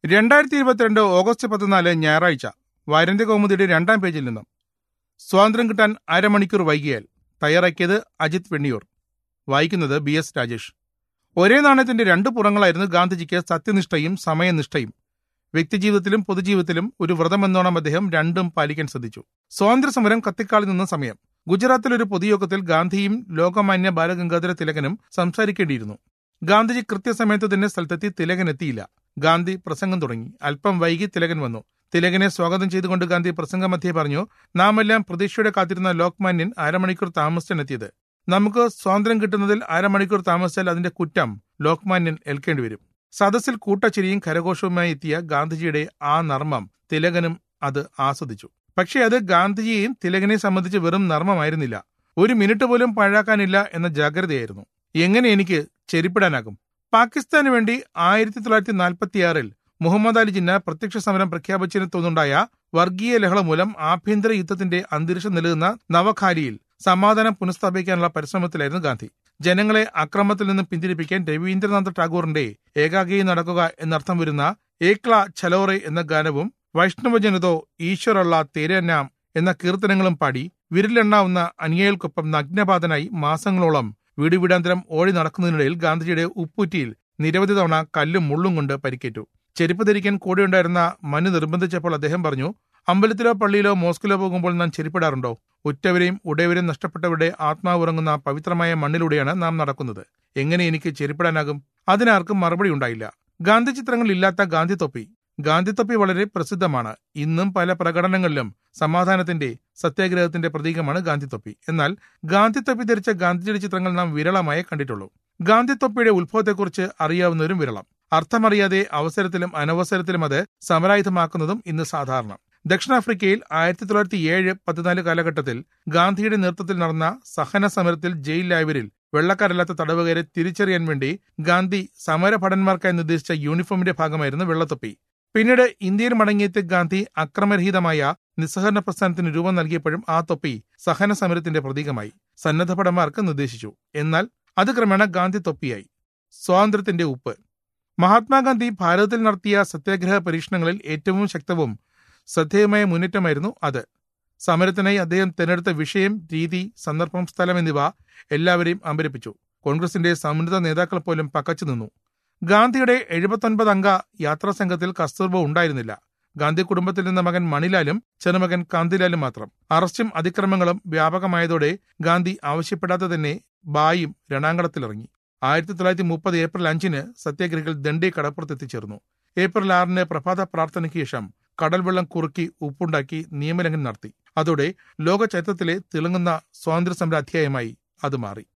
രണ്ടായിരത്തി ഇരുപത്തിരണ്ട് ഓഗസ്റ്റ് പതിനാല് ഞായറാഴ്ച വാരന്ത്യ കൗമുദിയുടെ രണ്ടാം പേജിൽ നിന്നും സ്വാതന്ത്ര്യം കിട്ടാൻ അരമണിക്കൂർ വൈകിയാൽ തയ്യാറാക്കിയത് അജിത് വെണ്ണിയൂർ വായിക്കുന്നത് ബി എസ് രാജേഷ് ഒരേ നാണയത്തിന്റെ രണ്ട് പുറങ്ങളായിരുന്നു ഗാന്ധിജിക്ക് സത്യനിഷ്ഠയും സമയനിഷ്ഠയും വ്യക്തിജീവിതത്തിലും പൊതുജീവിതത്തിലും ഒരു വ്രതമെന്നോണം അദ്ദേഹം രണ്ടും പാലിക്കാൻ ശ്രദ്ധിച്ചു സ്വാതന്ത്ര്യ സമരം കത്തിക്കാളിൽ നിന്ന സമയം ഗുജറാത്തിൽ ഒരു പൊതുയോഗത്തിൽ ഗാന്ധിയും ലോകമാന്യ ബാലഗംഗാധര തിലകനും സംസാരിക്കേണ്ടിയിരുന്നു ഗാന്ധിജി കൃത്യസമയത്ത് തന്നെ സ്ഥലത്തെത്തി തിലകൻ എത്തിയില്ല ഗാന്ധി പ്രസംഗം തുടങ്ങി അല്പം വൈകി തിലകൻ വന്നു തിലകനെ സ്വാഗതം ചെയ്തുകൊണ്ട് ഗാന്ധി പ്രസംഗമധ്യേ പറഞ്ഞു നാമെല്ലാം പ്രതീക്ഷയോടെ കാത്തിരുന്ന ലോക്മാന്യൻ അരമണിക്കൂർ താമസിച്ചാണെത്തിയത് നമുക്ക് സ്വാതന്ത്ര്യം കിട്ടുന്നതിൽ അരമണിക്കൂർ താമസിച്ചാൽ അതിന്റെ കുറ്റം ലോക്മാന്യൻ ഏൽക്കേണ്ടി വരും സദസ്സിൽ കൂട്ടച്ചിരിയും കരഘോഷവുമായി എത്തിയ ഗാന്ധിജിയുടെ ആ നർമ്മം തിലകനും അത് ആസ്വദിച്ചു പക്ഷേ അത് ഗാന്ധിജിയെയും തിലകനെ സംബന്ധിച്ച് വെറും നർമ്മമായിരുന്നില്ല ഒരു മിനിറ്റ് പോലും പാഴാക്കാനില്ല എന്ന ജാഗ്രതയായിരുന്നു എങ്ങനെ എനിക്ക് ചെരിപ്പിടാനാകും പാകിസ്ഥാന് വേണ്ടി ആയിരത്തി തൊള്ളായിരത്തി നാൽപ്പത്തിയാറിൽ മുഹമ്മദ് അലി ജിന്ന പ്രത്യക്ഷ സമരം പ്രഖ്യാപിച്ചതിനെ തുടർന്നുണ്ടായ വർഗീയ ലഹള മൂലം ആഭ്യന്തര യുദ്ധത്തിന്റെ അന്തരീക്ഷം നിലനിന്ന നവഖാലിയിൽ സമാധാനം പുനഃസ്ഥാപിക്കാനുള്ള പരിശ്രമത്തിലായിരുന്നു ഗാന്ധി ജനങ്ങളെ അക്രമത്തിൽ നിന്ന് പിന്തിരിപ്പിക്കാൻ രവീന്ദ്രനാഥ് ടാഗോറിന്റെ ഏകാഗി നടക്കുക എന്നർത്ഥം വരുന്ന ഏക്ല ഛലോറെ എന്ന ഗാനവും വൈഷ്ണവജനതോ ഈശ്വരള്ള തേരനാം എന്ന കീർത്തനങ്ങളും പാടി വിരലെണ്ണാവുന്ന അനുയായികൾക്കൊപ്പം നഗ്നപാതനായി മാസങ്ങളോളം വീട് വീടാന്തരം ഓടി നടക്കുന്നതിനിടയിൽ ഗാന്ധിജിയുടെ ഉപ്പൂറ്റിയിൽ നിരവധി തവണ കല്ലും മുള്ളും കൊണ്ട് പരിക്കേറ്റു ചെരുപ്പ് ധരിക്കാൻ കൂടെയുണ്ടായിരുന്ന മനു നിർബന്ധിച്ചപ്പോൾ അദ്ദേഹം പറഞ്ഞു അമ്പലത്തിലോ പള്ളിയിലോ മോസ്കിലോ പോകുമ്പോൾ നാം ചെരുപ്പിടാറുണ്ടോ ഉറ്റവരെയും ഉടയവരെയും നഷ്ടപ്പെട്ടവരുടെ ആത്മാവ് ഉറങ്ങുന്ന പവിത്രമായ മണ്ണിലൂടെയാണ് നാം നടക്കുന്നത് എങ്ങനെ എനിക്ക് ചെരുപ്പിടാനാകും അതിനാർക്കും മറുപടി ഉണ്ടായില്ല ഗാന്ധി ചിത്രങ്ങൾ ഇല്ലാത്ത ഗാന്ധി തൊപ്പി ഗാന്ധി തൊപ്പി വളരെ പ്രസിദ്ധമാണ് ഇന്നും പല പ്രകടനങ്ങളിലും സമാധാനത്തിന്റെ സത്യാഗ്രഹത്തിന്റെ പ്രതീകമാണ് ഗാന്ധി തൊപ്പി എന്നാൽ ഗാന്ധി തൊപ്പി ധരിച്ച ഗാന്ധിജിയുടെ ചിത്രങ്ങൾ നാം വിരളമായേ കണ്ടിട്ടുള്ളൂ ഗാന്ധി തൊപ്പിയുടെ ഉത്ഭവത്തെക്കുറിച്ച് അറിയാവുന്നവരും വിരളം അർത്ഥമറിയാതെ അവസരത്തിലും അനവസരത്തിലും അത് സമരായുധമാക്കുന്നതും ഇന്ന് സാധാരണ ദക്ഷിണാഫ്രിക്കയിൽ ആയിരത്തി തൊള്ളായിരത്തി ഏഴ് പതിനാല് കാലഘട്ടത്തിൽ ഗാന്ധിയുടെ നേതൃത്വത്തിൽ നടന്ന സഹന സമരത്തിൽ ജയിലിലായവരിൽ വെള്ളക്കാരല്ലാത്ത തടവുകാരെ തിരിച്ചറിയാൻ വേണ്ടി ഗാന്ധി സമരഭടന്മാർക്കായി നിർദ്ദേശിച്ച യൂണിഫോമിന്റെ ഭാഗമായിരുന്നു വെള്ളത്തൊപ്പി പിന്നീട് ഇന്ത്യയിൽ മടങ്ങിയെത്തിയ ഗാന്ധി അക്രമരഹിതമായ നിസ്സഹകരണ പ്രസ്ഥാനത്തിന് രൂപം നൽകിയപ്പോഴും ആ തൊപ്പി സഹന സമരത്തിന്റെ പ്രതീകമായി സന്നദ്ധ ഭടന്മാർക്ക് നിർദ്ദേശിച്ചു എന്നാൽ അത് ക്രമേണ ഗാന്ധി തൊപ്പിയായി സ്വാതന്ത്ര്യത്തിന്റെ ഉപ്പ് മഹാത്മാഗാന്ധി ഭാരതത്തിൽ നടത്തിയ സത്യാഗ്രഹ പരീക്ഷണങ്ങളിൽ ഏറ്റവും ശക്തവും ശ്രദ്ധേയമായ മുന്നേറ്റമായിരുന്നു അത് സമരത്തിനായി അദ്ദേഹം തിരഞ്ഞെടുത്ത വിഷയം രീതി സന്ദർഭം സ്ഥലം എന്നിവ എല്ലാവരെയും അമ്പരിപ്പിച്ചു കോൺഗ്രസിന്റെ സമുന്നത നേതാക്കൾ പോലും പക്കച്ചു നിന്നു ഗാന്ധിയുടെ എഴുപത്തൊൻപത് അംഗ യാത്രാ സംഘത്തിൽ കസ്തൂർബ ഉണ്ടായിരുന്നില്ല ഗാന്ധി കുടുംബത്തിൽ നിന്ന മകൻ മണിലാലും ചെറുമകൻ കാന്തിലാലും മാത്രം അറസ്റ്റും അതിക്രമങ്ങളും വ്യാപകമായതോടെ ഗാന്ധി ആവശ്യപ്പെടാതെ തന്നെ ബായും രണാങ്കണത്തിലിറങ്ങി ആയിരത്തി തൊള്ളായിരത്തി മുപ്പത് ഏപ്രിൽ അഞ്ചിന് സത്യാഗ്രഹികൾ ദണ്ഡി കടപ്പുറത്ത് എത്തിച്ചേർന്നു ഏപ്രിൽ ആറിന് പ്രഭാത പ്രാർത്ഥനയ്ക്ക് ശേഷം കടൽ വെള്ളം കുറുക്കി ഉപ്പുണ്ടാക്കി നിയമലംഘനം നടത്തി അതോടെ ലോക ചരിത്രത്തിലെ തിളങ്ങുന്ന സ്വാതന്ത്ര്യ സമര അധ്യായമായി അത് മാറി